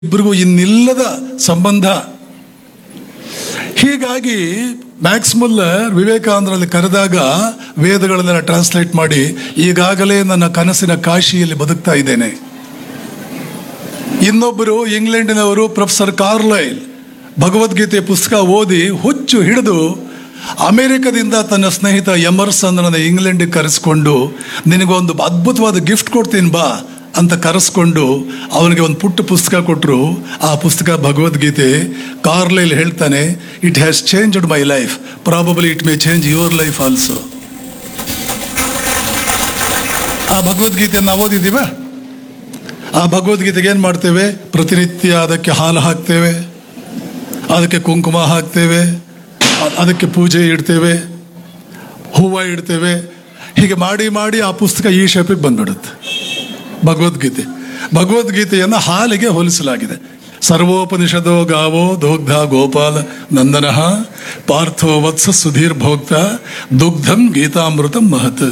ಇಬ್ಬರಿಗೂ ಇನ್ನಿಲ್ಲದ ಸಂಬಂಧ ಹೀಗಾಗಿ ಮ್ಯಾಕ್ಸ್ ಮುಲ್ಲರ್ ವಿವೇಕಾನಂದರಲ್ಲಿ ಕರೆದಾಗ ವೇದಗಳನ್ನೆಲ್ಲ ಟ್ರಾನ್ಸ್ಲೇಟ್ ಮಾಡಿ ಈಗಾಗಲೇ ನನ್ನ ಕನಸಿನ ಕಾಶಿಯಲ್ಲಿ ಬದುಕ್ತಾ ಇದ್ದೇನೆ ಇನ್ನೊಬ್ಬರು ಇಂಗ್ಲೆಂಡಿನವರು ಪ್ರೊಫೆಸರ್ ಕಾರ್ಲೈಲ್ ಭಗವದ್ಗೀತೆ ಪುಸ್ತಕ ಓದಿ ಹುಚ್ಚು ಹಿಡಿದು ಅಮೆರಿಕದಿಂದ ತನ್ನ ಸ್ನೇಹಿತ ಎಮರ್ಸನ್ ಇಂಗ್ಲೆಂಡಿಗೆ ಕರೆಸ್ಕೊಂಡು ನಿನಗೊಂದು ಅದ್ಭುತವಾದ ಗಿಫ್ಟ್ ಕೊಡ್ತೀನಿ ಬಾ ಅಂತ ಕರೆಸ್ಕೊಂಡು ಅವನಿಗೆ ಒಂದು ಪುಟ್ಟ ಪುಸ್ತಕ ಕೊಟ್ಟರು ಆ ಪುಸ್ತಕ ಭಗವದ್ಗೀತೆ ಕಾರ್ಲೈಲ್ ಹೇಳ್ತಾನೆ it has changed my life probably it may change your life also ಆ ಭಗವದ್ಗೀತೆ ನಾವು ಓದಿದ್ದೀವ ಆ ಭಗವದ್ಗೀತೆಗೆ ಏನು ಮಾಡ್ತೇವೆ ಪ್ರತಿನಿತ್ಯ ಅದಕ್ಕೆ ಹಾಲು ಹಾಕ್ತೇವೆ ಅದಕ್ಕೆ ಕುಂಕುಮ ಹಾಕ್ತೇವೆ ಅ- ಅದಕ್ಕೆ ಪೂಜೆ ಇಡ್ತೇವೆ ಹೂವು ಇಡ್ತೇವೆ ಹೀಗೆ ಮಾಡಿ ಮಾಡಿ ಆ ಪುಸ್ತಕ ಈ ಶೇಪಿಗೆ ಬಂದ್ಬಿಡುತ್ತೆ ಭಗವದ್ಗೀತೆ ಭಗವದ್ಗೀತೆಯನ್ನು ಹಾಲಿಗೆ ಹೋಲಿಸಲಾಗಿದೆ ಸರ್ವೋಪನಿಷದೋ ಗಾವೋ ದೋಗ್ಧ ಗೋಪಾಲ ನಂದನಃ ಪಾರ್ಥೋ ವತ್ಸ ಸುಧೀರ್ ಭೋಕ್ತ ದುಗ್ಧಂ ಗೀತಾಮೃತಂ ಮಹತ್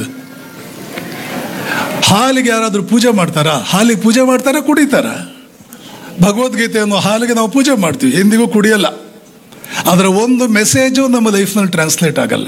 ಹಾಲಿಗೆ ಯಾರಾದರೂ ಪೂಜೆ ಮಾಡ್ತಾರಾ ಹಾಲಿಗೆ ಪೂಜೆ ಮಾಡ್ತಾರಾ ಕುಡಿತಾರ ಭಗವದ್ಗೀತೆಯನ್ನು ಹಾಲಿಗೆ ನಾವು ಪೂಜೆ ಮಾಡ್ತೀವಿ ಎಂದಿಗೂ ಕುಡಿಯಲ್ಲ ಅದರ ಒಂದು ಮೆಸೇಜು ನಮ್ಮ ಲೈಫ್ನಲ್ಲಿ ಟ್ರಾನ್ಸ್ಲೇಟ್ ಆಗಲ್ಲ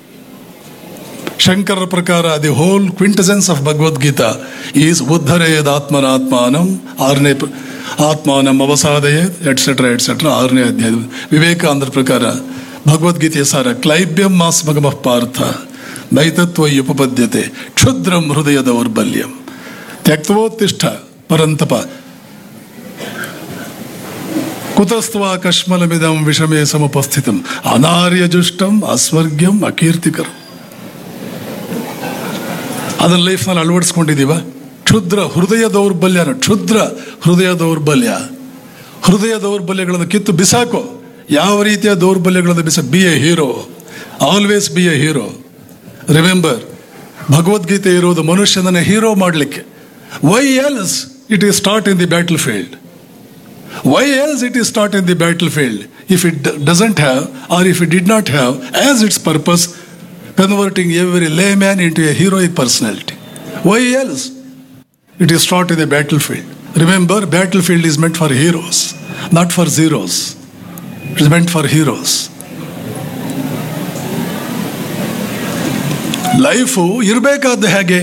ಶಂಕರರ ಪ್ರಕಾರ the whole quintessence of Bhagavad Gita is ಉದ್ಧರೇಯದ ಆತ್ಮನಾತ್ಮಾನಂ ಆರನೇ ಪ್ರ- ಆತ್ಮಾನಂ ಅವಸಾದಯ ಎಟ್ಸೆಟ್ರಾ ಎಟ್ಸೆಟ್ರಾ ಆರನೇ ಅಧ್ಯಾಯ ವಿವೇಕಾನಂದರ ಪ್ರಕಾರ ಭಗವದ್ಗೀತೆಯ ಸಾರ ಕ್ಲೈಬ್ಯಂ ಮಾಸ್ ಮಗಮಃ ಪಾರ್ಥ ನೈತತ್ವ ಉಪಪದ್ಯತೆ ಕ್ಷುದ್ರಂ ಹೃದಯ ದೌರ್ಬಲ್ಯಂ ತ್ಯಕ್ತವೋತ್ತಿಷ್ಠ ಪರಂತಪ ಕುತಸ್ತ್ವ ಕಶ್ಮಲಮಿದಂ ವಿಷಮೇ ಸಮುಪಸ್ಥಿತಂ ಅನಾರ್ಯಜುಷ್ಟಂ ಅಸ್ವರ್ಗ್ಯಂ ಅಕೀರ್ತಿಕರಂ ಅದನ್ನ ಲೈಫ್ನಲ್ಲಿ ಅಳವಡಿಸ್ಕೊಂಡಿದ್ದೀವ ಕ್ಷುದ್ರ ಹೃದಯ ದೌರ್ಬಲ್ಯ ಅನ್ನೋ ಕ್ಷುದ್ರ ಹೃದಯ ದೌರ್ಬಲ್ಯ ಹೃದಯ ದೌರ್ಬಲ್ಯಗಳನ್ನು ಕಿತ್ತು ಬಿಸಾಕೋ ಯಾವ ರೀತಿಯ ದೌರ್ಬಲ್ಯಗಳನ್ನು ಬಿಸ be a hero always be a hero remember Bhagavad Gita ಇರೋದು ಮನುಷ್ಯನನ್ನ ಹೀರೋ ಮಾಡಲಿಕ್ಕೆ why else it is start in the battlefield why else it is start in the battlefield if it doesn't have or if it did not have as its purpose converting every layman into a heroic personality. Why else? It is taught in the battlefield. Remember, battlefield is meant for heroes, not for zeros. It is meant for heroes. Life ಇರಬೇಕಾದ ಹೇಗೆ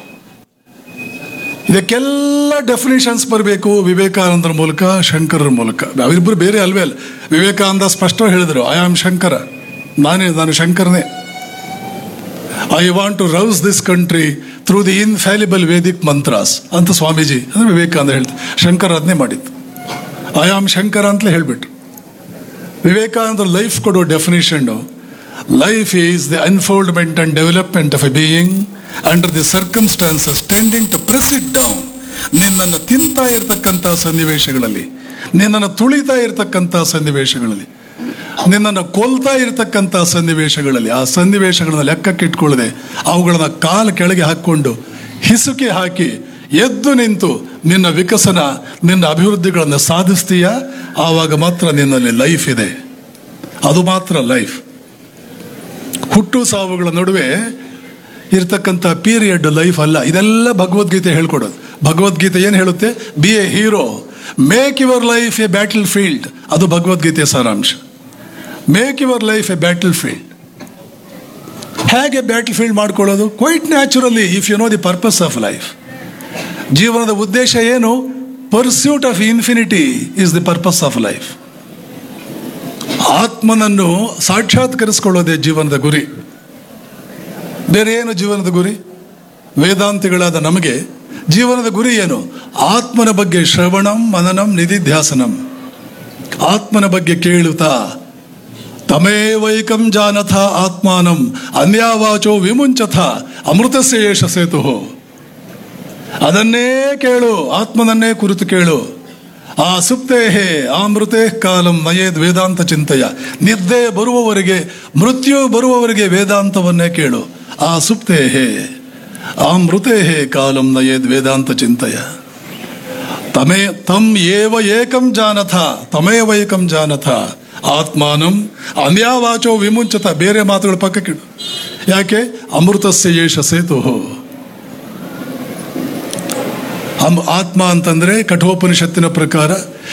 ಇದಕ್ಕೆಲ್ಲ definitions ಬರಬೇಕು ವಿವೇಕಾನಂದರ ಮೂಲಕ ಶಂಕರರ ಮೂಲಕ ಅವರಿಬ್ಬರು ಬೇರೆ ಅಲ್ವೇ ಅಲ್ಲ ವಿವೇಕಾನಂದ ಸ್ಪಷ್ಟ ಹೇಳಿದರು ಐ ಆಮ್ ಶಂಕರ ನಾನೇ ನಾನು ಶಂಕರನೇ I want to rouse this country through the infallible Vedic mantras ಅಂತ ಸ್ವಾಮೀಜಿ ಅಂದ್ರೆ ವಿವೇಕಾನಂದ ಹೇಳ್ತಾರೆ ಶಂಕರ ಅದನ್ನೇ ಮಾಡಿದ್ದು ಐ ಆಮ್ ಶಂಕರ ಅಂತಲೇ ಹೇಳ್ಬಿಟ್ರು ವಿವೇಕಾನಂದ ಲೈಫ್ ಕೊಡೋ definition life is the unfoldment and development of a being under the circumstances tending to press it down ನಿನ್ನನ್ನು ತಿಂತಾ ಇರತಕ್ಕಂಥ ಸನ್ನಿವೇಶಗಳಲ್ಲಿ ನಿನ್ನನ್ನು ತುಳಿತಾ ಇರತಕ್ಕಂಥ ಸನ್ನಿವೇಶಗಳಲ್ಲಿ ನಿನ್ನನ್ನು ಕೊಲ್ತಾ ಇರತಕ್ಕಂಥ ಸನ್ನಿವೇಶಗಳಲ್ಲಿ ಆ ಸನ್ನಿವೇಶಗಳನ್ನ ಲೆಕ್ಕಕ್ಕೆ ಇಟ್ಕೊಳ್ಳದೆ ಅವುಗಳನ್ನ ಕಾಲು ಕೆಳಗೆ ಹಾಕ್ಕೊಂಡು ಹಿಸುಕಿ ಹಾಕಿ ಎದ್ದು ನಿಂತು ನಿನ್ನ ವಿಕಸನ ನಿನ್ನ ಅಭಿವೃದ್ಧಿಗಳನ್ನು ಸಾಧಿಸ್ತೀಯ ಆವಾಗ ಮಾತ್ರ ನಿನ್ನಲ್ಲಿ ಲೈಫ್ ಇದೆ ಅದು ಮಾತ್ರ ಲೈಫ್ ಹುಟ್ಟು ಸಾವುಗಳ ನಡುವೆ ಇರ್ತಕ್ಕಂಥ ಪೀರಿಯಡ್ ಲೈಫ್ ಅಲ್ಲ ಇದೆಲ್ಲ ಭಗವದ್ಗೀತೆ ಹೇಳ್ಕೊಡೋದು ಭಗವದ್ಗೀತೆ ಏನು ಹೇಳುತ್ತೆ be a hero make your life a battle field ಅದು ಭಗವದ್ಗೀತೆಯ ಸಾರಾಂಶ make your life a battle field ಹೇಗೆ ಬ್ಯಾಟಲ್ ಫೀಲ್ಡ್ ಮಾಡ್ಕೊಳ್ಳೋದು quite naturally if you know the purpose of life ಜೀವನದ ಉದ್ದೇಶ ಏನು pursuit of infinity is the purpose of life ಆತ್ಮನನ್ನು ಸಾಕ್ಷಾತ್ಕರಿಸ್ಕೊಳ್ಳೋದೇ ಜೀವನದ ಗುರಿ ಬೇರೆ ಏನು ಜೀವನದ ಗುರಿ ವೇದಾಂತಿಗಳಾದ ನಮಗೆ ಜೀವನದ ಗುರಿ ಏನು ಆತ್ಮನ ಬಗ್ಗೆ ಶ್ರವಣಂ ಮನನಂ ನಿಧಿಧ್ಯಾಸನಂ ಆತ್ಮನ ಬಗ್ಗೆ ಕೇಳುತ್ತಾ ತಮೇವೈಕಂ ಜಾನಥ ಆತ್ಮಾನಂ ಅನ್ಯಾವಾಚೋ ವಿಮುಂಚಥ ಅಮೃತಸ್ಯ ಏಷ ಸೇತು ಅದನ್ನೇ ಕೇಳು ಆತ್ಮನನ್ನೇ ಕುರಿತು ಕೇಳು ಆ ಸುಪ್ತೇ ಹೇ ಆಮೃತೇ ಕಾಲಂ ನಯೇದ್ ವೇದಾಂತ ಚಿಂತೆಯ ನಿದ್ದೆ ಬರುವವರೆಗೆ ಮೃತ್ಯು ಬರುವವರೆಗೆ ವೇದಾಂತವನ್ನೇ ಕೇಳು ಆ ಸುಪ್ತೇ ಹೇ ಆಮೃತೇ ಹೇ ಕಾಲಂ ನಯೇದ್ ವೇದಾಂತ ಚಿಂತೆಯ ತಮೇ ತಮ್ ಏವ ಏಕಂ ಜಾನಥ ತಮೇವ ಏಕಂ ಜಾನಥ ಆತ್ಮಾನಂ ಅನ್ಯಾವಾಚೋ ವಿಮುಂಚತ ಬೇರೆ ಮಾತುಗಳ ಪಕ್ಕಕ್ಕಿಡು ಯಾಕೆ ಅಮೃತಸ್ಯ ಯೇಷ ಸೇತು ಅಮ್ ಆತ್ಮ ಅಂತಂದ್ರೆ ಕಠೋಪನಿಷತ್ತಿನ ಪ್ರಕಾರ